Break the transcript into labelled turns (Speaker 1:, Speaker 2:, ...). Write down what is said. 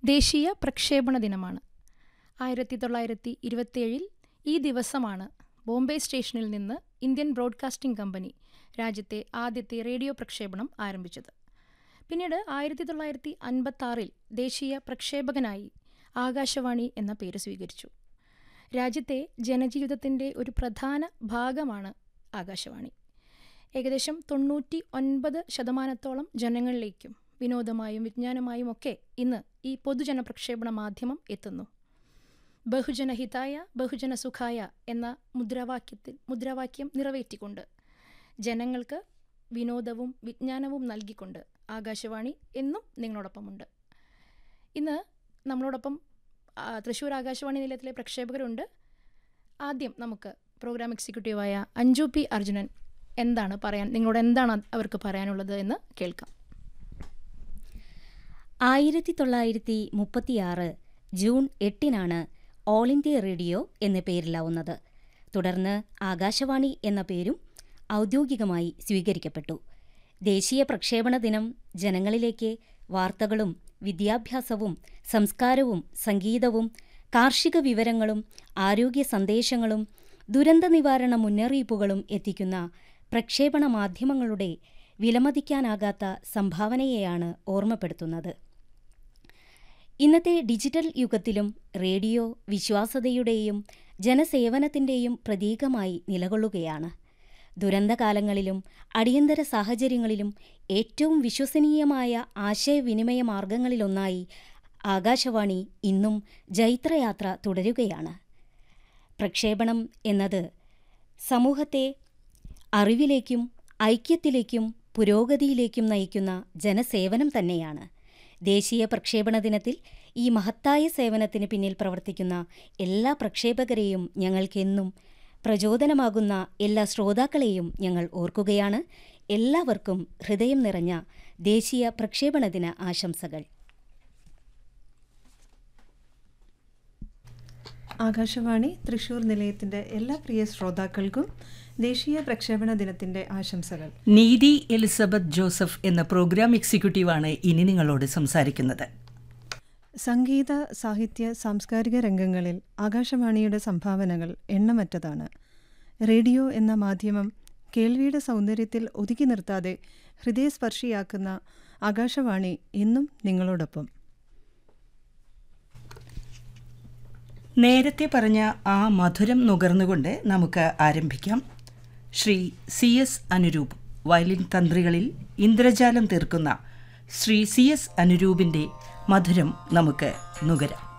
Speaker 1: ദേശീയ പ്രക്ഷേപണ ദിനമാണ് ആയിരത്തി തൊള്ളായിരത്തി ഇരുപത്തിയേഴിൽ ഈ ദിവസമാണ് ബോംബെ സ്റ്റേഷനിൽ നിന്ന് ഇന്ത്യൻ ബ്രോഡ്കാസ്റ്റിംഗ് കമ്പനി രാജ്യത്തെ ആദ്യത്തെ റേഡിയോ പ്രക്ഷേപണം ആരംഭിച്ചത് പിന്നീട് ആയിരത്തി തൊള്ളായിരത്തി അൻപത്താറിൽ ദേശീയ പ്രക്ഷേപകനായി ആകാശവാണി എന്ന പേര് സ്വീകരിച്ചു രാജ്യത്തെ ജനജീവിതത്തിൻ്റെ ഒരു പ്രധാന ഭാഗമാണ് ആകാശവാണി ഏകദേശം തൊണ്ണൂറ്റി ഒൻപത് ശതമാനത്തോളം ജനങ്ങളിലേക്കും വിനോദമായും വിജ്ഞാനമായും ഒക്കെ ഇന്ന് ഈ പൊതുജന പ്രക്ഷേപണ മാധ്യമം എത്തുന്നു ബഹുജനഹിതായ ബഹുജന സുഖായ എന്ന മുദ്രാവാക്യത്തിൽ മുദ്രാവാക്യം നിറവേറ്റിക്കൊണ്ട് ജനങ്ങൾക്ക് വിനോദവും വിജ്ഞാനവും നൽകിക്കൊണ്ട് ആകാശവാണി എന്നും നിങ്ങളോടൊപ്പമുണ്ട് ഇന്ന് നമ്മളോടൊപ്പം ആ, തൃശ്ശൂർ ആകാശവാണി നിലയത്തിലെ പ്രക്ഷേപകരുണ്ട് ആദ്യം നമുക്ക് പ്രോഗ്രാം എക്സിക്യൂട്ടീവായ അഞ്ജു പി അർജുനൻ എന്താണ് പറയാൻ നിങ്ങളോട് എന്താണ് അവർക്ക് പറയാനുള്ളത് എന്ന് കേൾക്കാം
Speaker 2: ആയിരത്തി തൊള്ളായിരത്തി മുപ്പത്തിയാറ് ജൂൺ എട്ടിനാണ് ഓൾ ഇന്ത്യ റേഡിയോ എന്ന പേരിലാവുന്നത് തുടർന്ന് ആകാശവാണി എന്ന പേരും ഔദ്യോഗികമായി സ്വീകരിക്കപ്പെട്ടു ദേശീയ പ്രക്ഷേപണ ദിനം ജനങ്ങളിലേക്ക് വാർത്തകളും വിദ്യാഭ്യാസവും സംസ്കാരവും സംഗീതവും കാർഷിക വിവരങ്ങളും ആരോഗ്യ സന്ദേശങ്ങളും ദുരന്ത നിവാരണ മുന്നറിയിപ്പുകളും എത്തിക്കുന്ന പ്രക്ഷേപണ മാധ്യമങ്ങളുടെ വിലമതിക്കാനാകാത്ത സംഭാവനയെയാണ് ഓർമ്മപ്പെടുത്തുന്നത് ഇന്നത്തെ ഡിജിറ്റൽ യുഗത്തിലും റേഡിയോ വിശ്വാസതയുടെയും ജനസേവനത്തിൻ്റെയും പ്രതീകമായി നിലകൊള്ളുകയാണ് ദുരന്തകാലങ്ങളിലും അടിയന്തര സാഹചര്യങ്ങളിലും ഏറ്റവും വിശ്വസനീയമായ ആശയവിനിമയ മാർഗങ്ങളിലൊന്നായി ആകാശവാണി ഇന്നും ജൈത്രയാത്ര തുടരുകയാണ് പ്രക്ഷേപണം എന്നത് സമൂഹത്തെ അറിവിലേക്കും ഐക്യത്തിലേക്കും പുരോഗതിയിലേക്കും നയിക്കുന്ന ജനസേവനം തന്നെയാണ് ദേശീയ പ്രക്ഷേപണ ദിനത്തിൽ ഈ മഹത്തായ സേവനത്തിന് പിന്നിൽ പ്രവർത്തിക്കുന്ന എല്ലാ പ്രക്ഷേപകരെയും ഞങ്ങൾക്കെന്നും പ്രചോദനമാകുന്ന എല്ലാ ശ്രോതാക്കളെയും ഞങ്ങൾ ഓർക്കുകയാണ് എല്ലാവർക്കും ഹൃദയം നിറഞ്ഞ ദേശീയ പ്രക്ഷേപണ ദിന ആശംസകൾ
Speaker 3: ആകാശവാണി തൃശൂർ നിലയത്തിന്റെ എല്ലാ പ്രിയ ശ്രോതാക്കൾക്കും ദേശീയ പ്രക്ഷേപണ ദിനത്തിന്റെ ആശംസകൾ
Speaker 4: നീതി എലിസബത്ത് ജോസഫ് എന്ന പ്രോഗ്രാം എക്സിക്യൂട്ടീവാണ് ഇനി നിങ്ങളോട് സംസാരിക്കുന്നത്
Speaker 3: സംഗീത സാഹിത്യ സാംസ്കാരിക രംഗങ്ങളിൽ ആകാശവാണിയുടെ സംഭാവനകൾ എണ്ണമറ്റതാണ് റേഡിയോ എന്ന മാധ്യമം കേൾവിയുടെ സൗന്ദര്യത്തിൽ ഒതുക്കി നിർത്താതെ ഹൃദയസ്പർശിയാക്കുന്ന ആകാശവാണി എന്നും നിങ്ങളോടൊപ്പം
Speaker 4: നേരത്തെ പറഞ്ഞ ആ മധുരം നുകർന്നുകൊണ്ട് നമുക്ക് ആരംഭിക്കാം Shri C S Anuroop violin തന്ത്രികളിൽ ഇന്ദ്രജാലം തീർക്കുന്ന ശ്രീ സി എസ് അനുരൂപിൻ്റെ മധുരം നമുക്ക് നുകരാം